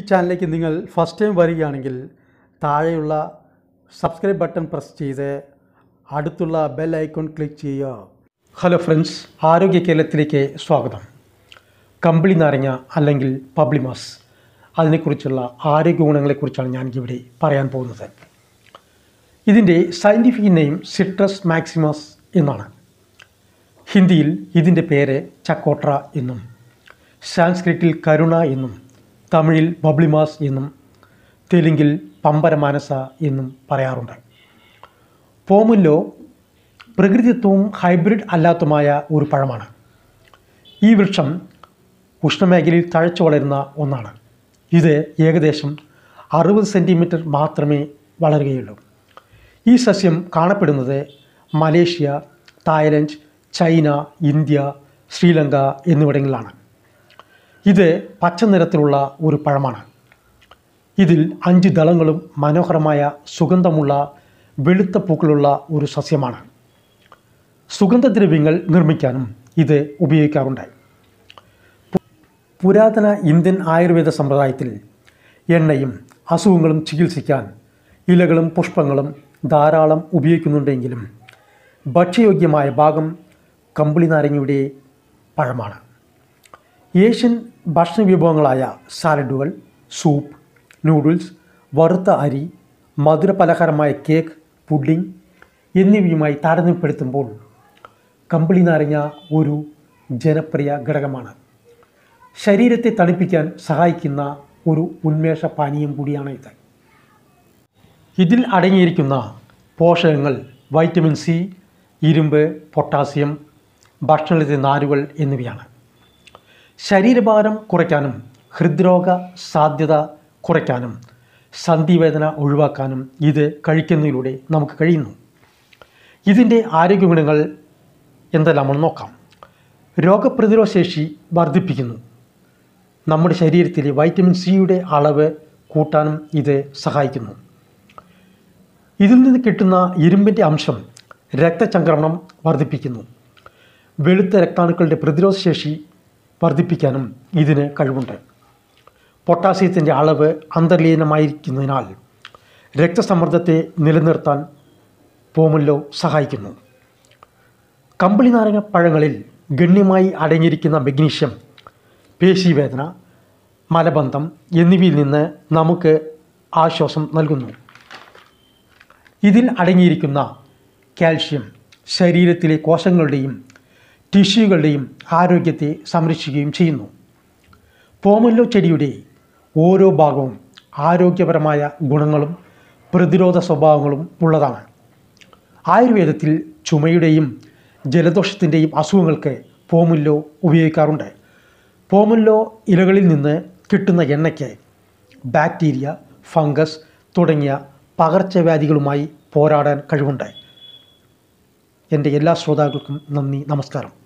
ചാനലിലേക്ക് നിങ്ങൾ first time വരികയാണെങ്കിൽ താഴെയുള്ള സബ്സ്ക്രൈബ് ബട്ടൺ പ്രസ് ചെയ്ത് അടുത്തുള്ള ബെൽ ഐക്കൺ ക്ലിക്ക് ചെയ്യുക ഹലോ ഫ്രണ്ട്സ് ആരോഗ്യ കേരളത്തിലേക്ക് സ്വാഗതം കമ്പിളി നാരങ്ങ അല്ലെങ്കിൽ പബ്ലിമാസ് അതിനെക്കുറിച്ചുള്ള ആരോഗ്യ ഗുണങ്ങളെക്കുറിച്ചാണ് ഞാൻ ഇവിടെ പറയാൻ പോകുന്നത് ഇതിൻ്റെ സയൻറ്റിഫിക് നെയിം സിട്രസ് മാക്സിമസ് എന്നാണ് ഹിന്ദിയിൽ ഇതിൻ്റെ പേര് ചക്കോട്ര എന്നും സാൻസ്ക്രിറ്റിൽ കരുണ എന്നും തമിഴിൽ ബബ്ലിമാസ് എന്നും തെലുങ്കിൽ പമ്പരമാനസ എന്നും പറയാറുണ്ട് പോമുല്ലോ പ്രകൃതിത്വവും ഹൈബ്രിഡ് അല്ലാത്തതുമായ ഒരു പഴമാണ് ഈ വൃക്ഷം ഉഷ്ണമേഖലയിൽ തഴച്ചു വളരുന്ന ഒന്നാണ് ഇത് ഏകദേശം അറുപത് സെൻറ്റിമീറ്റർ മാത്രമേ വളരുകയുള്ളൂ ഈ സസ്യം കാണപ്പെടുന്നത് Malaysia Thailand China India Sri Lanka എന്നിവിടങ്ങളിലാണ് ഇത് പച്ച നിറത്തിലുള്ള ഒരു പഴമാണ് ഇതിൽ അഞ്ച് ദളങ്ങളും മനോഹരമായ സുഗന്ധമുള്ള വെളുത്ത പൂക്കളുള്ള ഒരു സസ്യമാണ് സുഗന്ധദ്രവ്യങ്ങൾ നിർമ്മിക്കാനും ഇത് ഉപയോഗിക്കാറുണ്ട് പു- പുരാതന ഇന്ത്യൻ ആയുർവേദ സമ്പ്രദായത്തിൽ എണ്ണയും അസുഖങ്ങളും ചികിത്സിക്കാൻ ഇലകളും പുഷ്പങ്ങളും ധാരാളം ഉപയോഗിക്കുന്നുണ്ടെങ്കിലും ഭക്ഷ്യയോഗ്യമായ ഭാഗം കമ്പിളി നാരങ്ങയുടെ പഴമാണ് ഏഷ്യൻ ഭക്ഷണ വിഭവങ്ങളായ സാലഡുകൾ സൂപ്പ് നൂഡിൽസ് വറുത്ത അരി മധുര പലഹാരമായ കേക്ക് പുഡിംഗ് എന്നിവയുമായി താരതമ്യപ്പെടുത്തുമ്പോൾ കമ്പിളി നാരങ്ങ ഒരു ജനപ്രിയ ഘടകമാണ് ശരീരത്തെ തണുപ്പിക്കാൻ സഹായിക്കുന്ന ഒരു ഉന്മേഷ പാനീയം കൂടിയാണ് ഇത് ഇതിൽ അടങ്ങിയിരിക്കുന്ന പോഷകങ്ങൾ വൈറ്റമിൻ സി ഇരുമ്പ് പൊട്ടാസ്യം ഭക്ഷണത്തിലെ നാരുകൾ എന്നിവയാണ് ശരീരഭാരം കുറയ്ക്കാനും ഹൃദ്രോഗ സാധ്യത കുറയ്ക്കാനും സന്ധിവേദന ഒഴിവാക്കാനും ഇത് കഴിക്കുന്നതിലൂടെ നമുക്ക് കഴിയുന്നു ഇതിൻ്റെ ആരോഗ്യ ഗുണങ്ങൾ എന്തെല്ലാമെന്ന് നോക്കാം രോഗപ്രതിരോധ ശേഷി വർദ്ധിപ്പിക്കുന്നു നമ്മുടെ ശരീരത്തിലെ വൈറ്റമിൻ സിയുടെ അളവ് കൂട്ടാനും ഇത് സഹായിക്കുന്നു ഇതിൽ നിന്ന് കിട്ടുന്ന ഇരുമ്പിൻ്റെ അംശം രക്തചംക്രമണം വർദ്ധിപ്പിക്കുന്നു വെളുത്ത രക്താണുക്കളുടെ പ്രതിരോധ ശേഷി വർദ്ധിപ്പിക്കാനും ഇതിന് കഴിവുണ്ട് പൊട്ടാസ്യത്തിൻ്റെ അളവ് അന്തർലീനമായിരിക്കുന്നതിനാൽ രക്തസമ്മർദ്ദത്തെ നിലനിർത്താൻ പോമുല്ലോ സഹായിക്കുന്നു കമ്പിളി നാരങ്ങ പഴങ്ങളിൽ ഗണ്യമായി അടങ്ങിയിരിക്കുന്ന മഗ്നീഷ്യം പേശീവേദന മലബന്ധം എന്നിവയിൽ നിന്ന് നമുക്ക് ആശ്വാസം നൽകുന്നു ഇതിൽ അടങ്ങിയിരിക്കുന്ന കാൽഷ്യം ശരീരത്തിലെ കോശങ്ങളുടെയും ടിഷ്യൂകളുടെയും ആരോഗ്യത്തെ സംരക്ഷിക്കുകയും ചെയ്യുന്നു പോമല്ലോ ചെടിയുടെ ഓരോ ഭാഗവും ആരോഗ്യപരമായ ഗുണങ്ങളും പ്രതിരോധ സ്വഭാവങ്ങളും ഉള്ളതാണ് ആയുർവേദത്തിൽ ചുമയുടെയും ജലദോഷത്തിൻ്റെയും അസുഖങ്ങൾക്ക് പോമുല്ലോ ഉപയോഗിക്കാറുണ്ട് പോമുല്ലോ ഇലകളിൽ നിന്ന് കിട്ടുന്ന എണ്ണയ്ക്ക് ബാക്ടീരിയ ഫംഗസ് തുടങ്ങിയ പകർച്ചവ്യാധികളുമായി പോരാടാൻ കഴിവുണ്ട് എൻ്റെ എല്ലാ ശ്രോതാക്കൾക്കും നന്ദി നമസ്കാരം